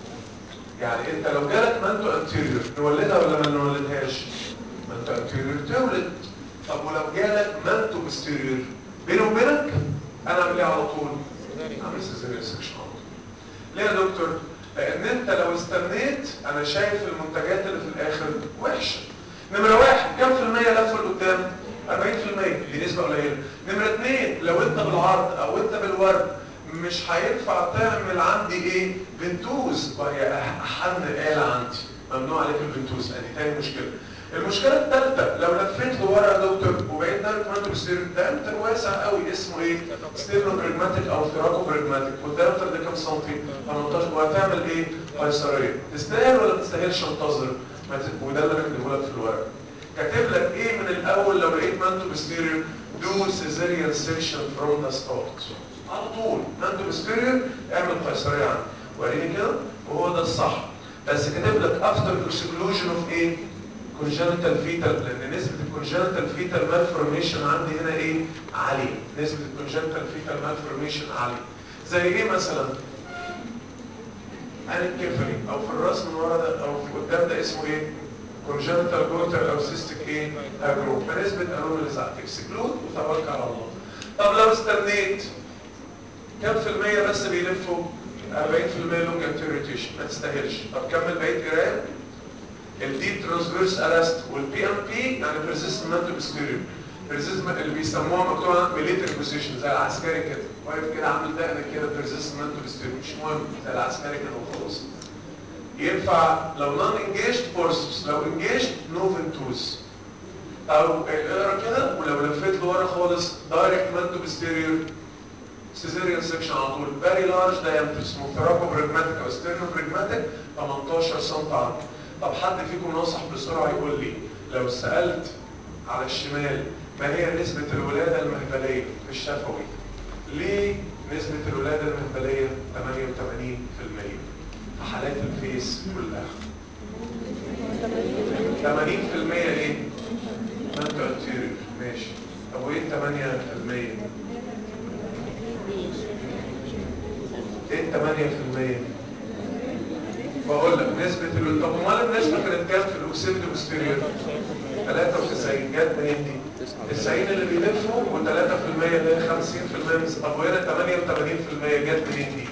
يعني انت لو جالك منتو انتيريور نولدها ولا ما نولدهاش منتو انتيريور تولد طب ولو جالك منتو بستيريور بيني وبينك انا اعمل ايه على طول اعمل سيزيريان سكشن على طول ليه يا دكتور لان انت لو استنيت انا شايف المنتجات اللي في الاخر وحشه نمره واحد كم في المية لفه لقدام 40% دي نسبه قليله نمره اثنين لو انت بالعرض او انت بالورد مش هينفع تعمل عندي ايه بنتوز وهي احن آلة عندي ممنوع عليك البنتوز ادي تاني مشكله المشكله الثالثه لو لفيت لورا يا دكتور وبقيت دايركت مانتو ستيرن دايمتر واسع قوي اسمه ايه ستيرنو بريجماتيك او ثراكو بريجماتيك والدايمتر ده كام سنتي 18 وهتعمل ايه قيصريه تستاهل ولا ما تستاهلش انتظر ما ت- وده اللي انا كاتبه لك في الورق كاتب لك ايه من الاول لو لقيت مانتو بستيريو دو سيزيريان سيكشن فروم ذا ستارت على طول مانتو بستيريو اعمل قيصريه عنه وريني كده وهو ده الصح بس كاتب لك افتر اكسكلوجن اوف ايه كونجنتال فيتال لان نسبه الكونجنتال فيتال مالفورميشن عندي هنا ايه عاليه نسبه الكونجنتال فيتال مالفورميشن عاليه زي ايه مثلا الكفري او في الراس من ورا ده او في قدام ده اسمه ايه كونجنتال جوتر او سيستيك ايه اجرو فنسبه انوماليز اكسكلود وتوكل على الله طب لو استنيت كم في المية بس بيلفوا 40% لونج انتيريتيشن ما تستاهلش طب كمل بقيه قرايه الديب ترانسفيرس الاست والبي ام بي يعني بيرسيستنت مانتو بستيريو بيرسيستنت اللي بيسموها مكتوبه ميليتري بوزيشن زي العسكري كده واقف كده عامل دقنه كده بيرسيستنت مانتو بستيريو مش مهم زي العسكري كده وخلاص ينفع لو نون انجيجد فورسز لو انجيجد نو فنتوز او اقرا كده ولو لفيت لورا خالص دايركت مانتو بستيريو سيزيريان سكشن على طول فيري لارج دايمتر اسمه ثراكو بريجماتيك او ستيرنو بريجماتيك 18 سم عرض طب حد فيكم نصح بسرعه يقول لي لو سالت على الشمال ما هي نسبه الولاده المهبليه في الشفوي ليه نسبه الولاده المهبليه 88% في حالات الفيس كلها 80% ايه؟ مانتو انتيريور ماشي طب وايه 8%؟ ايه 8% بقول لك نسبة ال طب امال النسبة كانت كام في الاوكسيد بوستيريور 93 جت منين دي 90 اللي بيلفوا و3% اللي هي 50% من طب وهنا 88% جت منين دي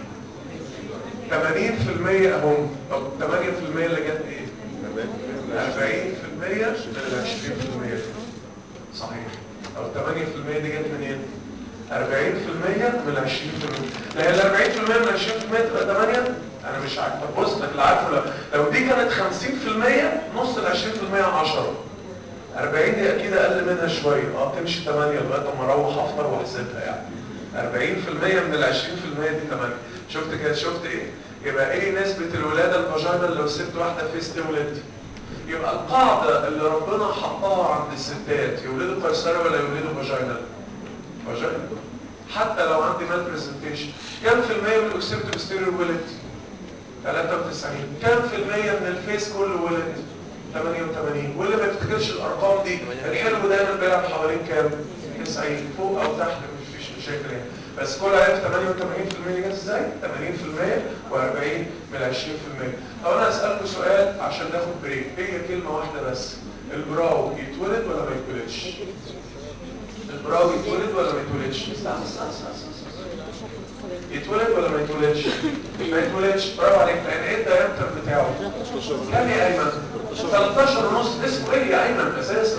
80% اهم طب 8% اللي جت ايه 40% من 20% صحيح طب 8% دي جت منين 40% من 20% لا ال 40% من 20% تبقى 8 انا مش عارف طب بص لك اللي عارفه لو, لو دي كانت 50% نص ال 20% 10 40 دي اكيد اقل منها شويه اه تمشي 8 لغايه اما اروح افطر واحسبها يعني 40% من ال 20% دي 8 شفت كده شفت ايه يبقى ايه نسبه الولاده الفاجينال لو سبت واحده فيس تولد يبقى القاعده اللي ربنا حطها عند الستات يولدوا قيصري ولا يولدوا فاجينال فاجينال حتى لو عندي مال برزنتيشن كم في المية من الاوكسيبتو ستيريو ولد 93 كم في المية من الفيس كله ولد 88 واللي ما يفتكرش الارقام دي الحلو دايما بيلعب حوالين كام 90 فوق او تحت مفيش مشاكل يعني بس كل عارف 88% جت ازاي 80% و40 من 20% طب انا اسالكم سؤال عشان ناخد بريك هي كلمه واحده بس البراو يتولد ولا ما يتولدش البراو يتولد ولا ما يتولدش استنى استنى استنى يتولد ولا ما يتولدش ما يتولدش برافو عليك لان ايه الدايمتر بتاعه كام يا ايمن 13 ونص اسمه ايه يا ايمن اساسا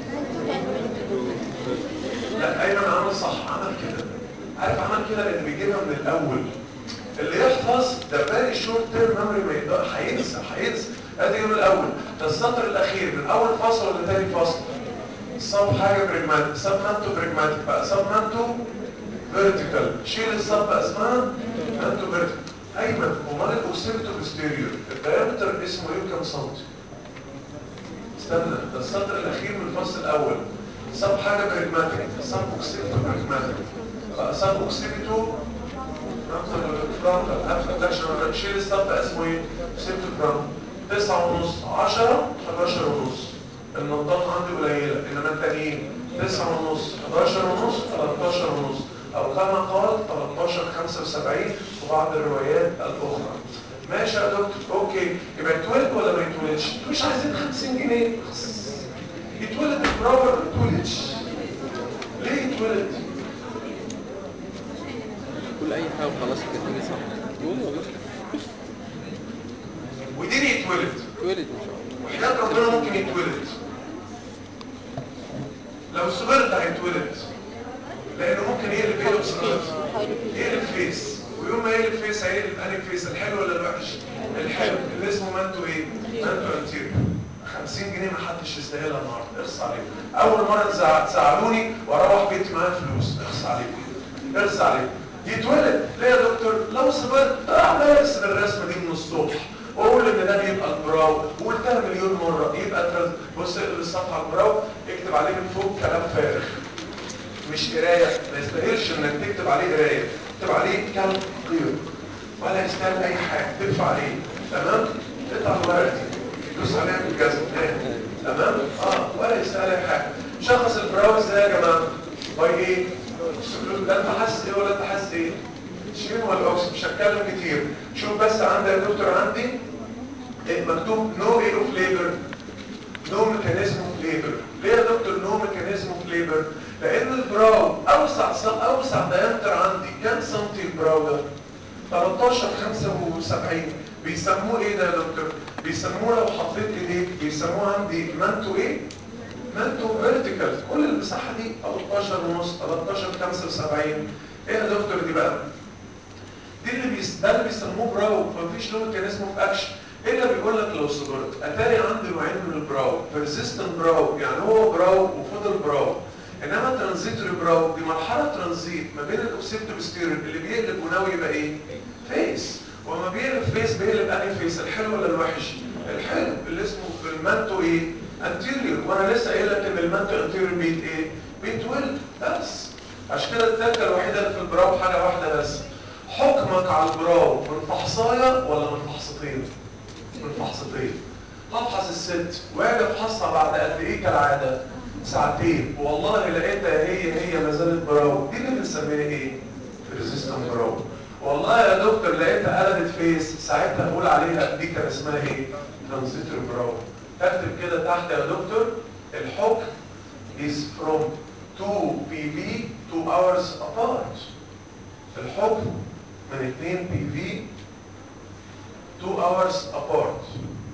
لا ايمن عمل صح عمل كده عارف عمل كده لان بيجيبها من الاول اللي يحفظ ده فيري شورت تيرم ميموري ما يقدر هينسى هينسى ادي من الاول ده السطر الاخير من اول فصل ولا تاني فصل صب حاجه بريجماتيك سب مانتو بريجماتيك بقى سب مانتو فيرتيكال شيل الصب بقى اسمها مانتو فيرتيكال ايمن امال الاوكسيبتو بوستيريور الدايمتر اسمه ايه كام سنتي استنى ده السطر الاخير من الفصل الاول صب حاجه بريجماتيك صب اوكسيبتو بريجماتيك بقى صب اوكسيبتو فرونتال ابسكشن شيل الصب بقى اسمه ايه اوكسيبتو فرونتال 9 ونص 10 11 ونص النقاط عندي قليلة إنما التانيين 9 ونص 11 ونص 13 ونص أو كما قال 13 75 في بعض الروايات الأخرى ماشي يا دكتور أوكي يبقى يتولد ولا ما يتولدش؟ مش عايزين 50 جنيه يتولد البراور ما يتولدش ليه يتولد؟ كل اي حاجه وخلاص كده تيجي صح قول والله ودين يتولد اتولد ان شاء الله وحياة ربنا ممكن يتولد لو صبرت هيتولد لانه ممكن يقلب ايه لو صبرت يقلب فيس ويوم ما يقلب فيس هيقلب انهي فيس الحلو ولا الوحش الحلو اللي اسمه مانتو ايه مانتو انتيريور 50 جنيه ما حدش يستاهلها النهارده اخص عليكم اول مره تزع- تزعلوني واروح بيتي معايا فلوس اخص عليكم اخص عليكم يتولد ليه يا دكتور لو صبرت اعمل ارسم الرسمه دي من الصبح واقول ان ده بيبقى البراو وقلتها مليون مره يبقى ترز بص اقلب الصفحه على البراو اكتب عليه من فوق كلام فارغ مش قرايه ما يستاهلش انك تكتب عليه قرايه اكتب عليه كلام قيم ولا يستاهل اي حاجه تدفع عليه تمام اقطع الورقه دي دوس عليها بالجزم تمام اه ولا يستاهل اي حاجه شخص البراو ازاي يا جماعه باي ايه لا انت حاسس ايه ولا انت حاسس ايه شيل ولا اوكس مش هتكلم كتير شوف بس عندي يا دكتور عندي إيه مكتوب نو ايه اوف ليبر نو ميكانيزم اوف ليبر ليه يا دكتور نو ميكانيزم اوف ليبر لان البراو اوسع اوسع دايمتر عندي كام سنتي البراو ده 13 75 بيسموه ايه ده يا دكتور بيسموه لو حطيت ايديك بيسموه عندي مانتو ايه مانتو فيرتيكال كل المساحه دي 13 ونص 13 75 ايه يا دكتور دي بقى دي اللي بيس... ده اللي بيسموه براو مفيش له ميكانيزم في اكشن الا بيقول لك لو صبرت اتاري عندي نوعين من البراو بيرسيستنت براو يعني هو براو وفضل براو انما ترانزيتوري براو دي مرحله ترانزيت ما بين الاوكسيبتو ستيرن اللي بيقلب وناوي يبقى ايه فيس وما بيقلب فيس بيقلب انهي فيس الحلو ولا الوحش الحلو اللي اسمه في المانتو ايه انتيريور وانا لسه قايل لك ان المانتو انتيريور بيت ايه بيتولد بس عشان كده التكه الوحيده اللي في البراو حاجه واحده بس حكمك على البراو من فحصايه ولا من فحصتين من فحصتين هفحص الست واجي افحصها بعد قد ايه كالعاده ساعتين والله لقيتها هي هي ما زالت براو دي اللي بنسميها ايه ريزيستنت براو والله يا دكتور لقيتها قلبت فيس ساعتها اقول عليها دي كان اسمها ايه ترانزيتور براو اكتب كده تحت يا دكتور الحكم is from 2 PV 2 hours apart الحكم من 2 PV 2 hours apart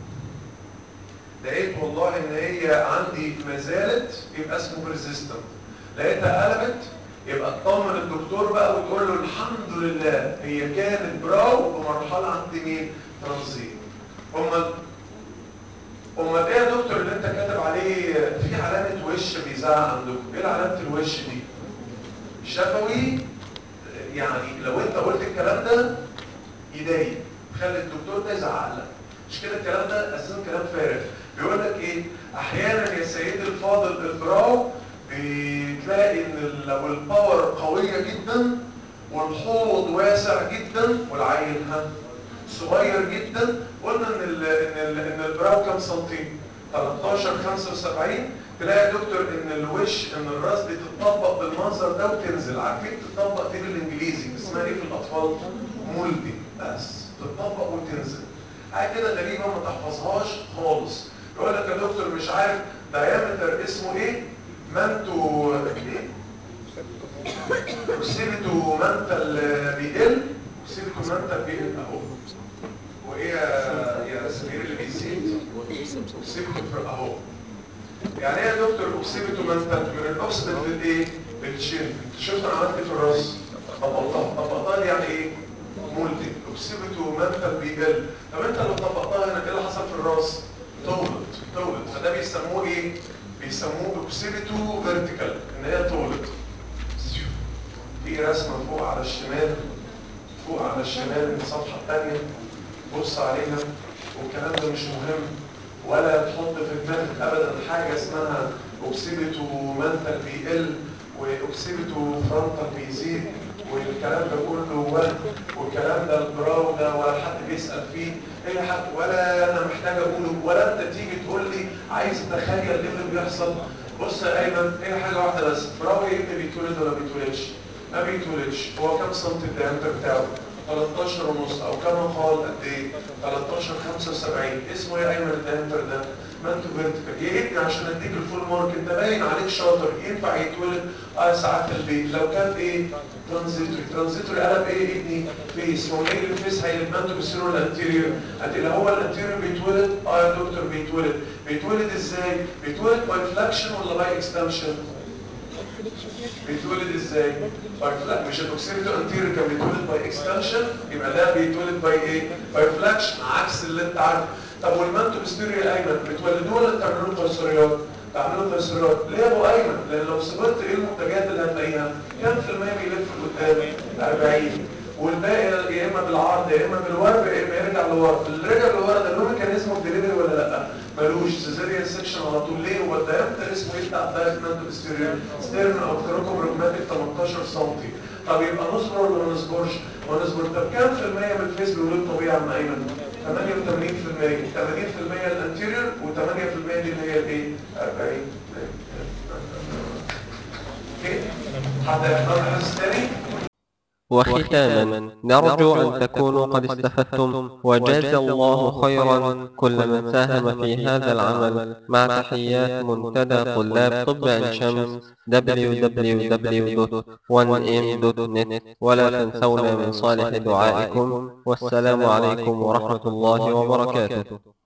لقيت والله ان هي عندي ما زالت يبقى اسمه persistent لقيتها قلبت يبقى اطمن الدكتور بقى وتقول له الحمد لله هي كانت براو بمرحله عند مين ترانزيت امال امال ايه يا دكتور اللي انت كاتب عليه في علامه وش بيزعق عندكم ايه علامه الوش دي شفوي يعني لو انت قلت الكلام ده يضايق خلي الدكتور ده يزعق لك مش كده الكلام ده اساسا كلام فارغ بيقول لك ايه احيانا يا سيدي الفاضل البراو بتلاقي ان لو الباور قويه جدا والحوض واسع جدا والعيل ها صغير جدا قلنا ان ال ان ال ان البراو كام سنتي 13 75 تلاقي يا دكتور ان الوش ان الراس دي تتطبق بالمنظر ده وتنزل عارفين تتطبق دي بالانجليزي اسمها ايه في الاطفال مولدي بس تتطبق وتنزل حاجه كده غريبه ما تحفظهاش خالص يقول لك يا دكتور مش عارف دايمتر اسمه ايه مانتو ايه اوكسيبتو مانتال بيقل اوكسيبتو مانتال بيقل اهو وايه يا يا سمير اللي بيزيد اوكسيبتو اهو يعني ايه يا دكتور اوكسيبتو مانتال من الاوكسيبت للايه للشين انت شفت انا عملت ايه في الراس طبقتها طبقتها دي يعني ايه مولتي اوكسيبتو مانتال بيقل طب انت لو طبقتها هنا ايه اللي حصل في الراس طولت طولت فده بيسموه ايه بيسموه اوكسيبتو فيرتيكال ان هي طولت في رسمه فوق على الشمال فوق على الشمال من الصفحه الثانيه بص عليها والكلام ده مش مهم ولا تحط في دماغك ابدا حاجه اسمها اوكسيبتو مانتال بيقل واوكسيبتو فرونتال بيزيد والكلام ده كله وهم والكلام ده البراو ده ولا حد بيسال فيه اي حد ولا انا محتاج اقوله ولا انت تيجي تقول لي عايز تتخيل ايه اللي بيحصل بص يا ايمن هي حاجه واحده بس براو ايه اللي بيتولد ولا بيتولدش ما بيتولدش هو كام سنتي الديامتر بتاعه 13 ونص او كما قال قد ايه 13 75 اسمه ايه ايمن الديامتر ده ما انتوا فيرتيكال يا ابني عشان اديك الفول مارك انت باين عليك شاطر ينفع يتولد اه ساعات البيت لو كان ايه ترانزيتوري ترانزيتوري قلب ايه ابني فيس هو ايه الفيس هيقلب مانتو بيصيروا الانتيريور اللي هو الانتيريور بيتولد اه يا دكتور بيتولد بيتولد ازاي بيتولد باي فلاكشن ولا باي اكستنشن بيتولد ازاي؟ باي فلاك مش الاوكسيبتو انتيريور كان بيتولد باي اكستنشن يبقى ده بيتولد باي ايه؟ باي فلاكشن عكس اللي انت عارفه طب والمانتو بيستيريو الايمن بتولدوه ولا بتعملوا له قيصريات؟ تعملوا قيصريات ليه يا ابو ايمن؟ لان لو صبرت ايه المنتجات اللي هتلاقيها؟ كام في المية بيلف لقدام؟ 40 والباقي يا اما بالعرض يا اما بالورب يا اما يرجع لورا اللي رجع لورا ده له ميكانيزم اوف ديليفري ولا لا؟ ملوش سيزيريان سيكشن على طول ليه هو الدايمتر اسمه ايه بتاع الدايمتر ستيريان ستيرن او كروكوبروجماتيك 18 سم طب يبقى نصبر ولا ما نصبرش؟ ما نصبر طب كام في المية من الفيس بيولد طبيعي يا عم ايمن؟ 88% 80% الانتيريور و8% دي اللي هي الايه؟ 40 اوكي؟ حد يحضر حاسس تاني؟ وختاما نرجو أن تكونوا قد استفدتم وجاز الله خيرا كل من ساهم في هذا العمل مع تحيات منتدى طلاب طب عين شمس www.1m.net ولا تنسونا من صالح دعائكم والسلام عليكم ورحمة الله وبركاته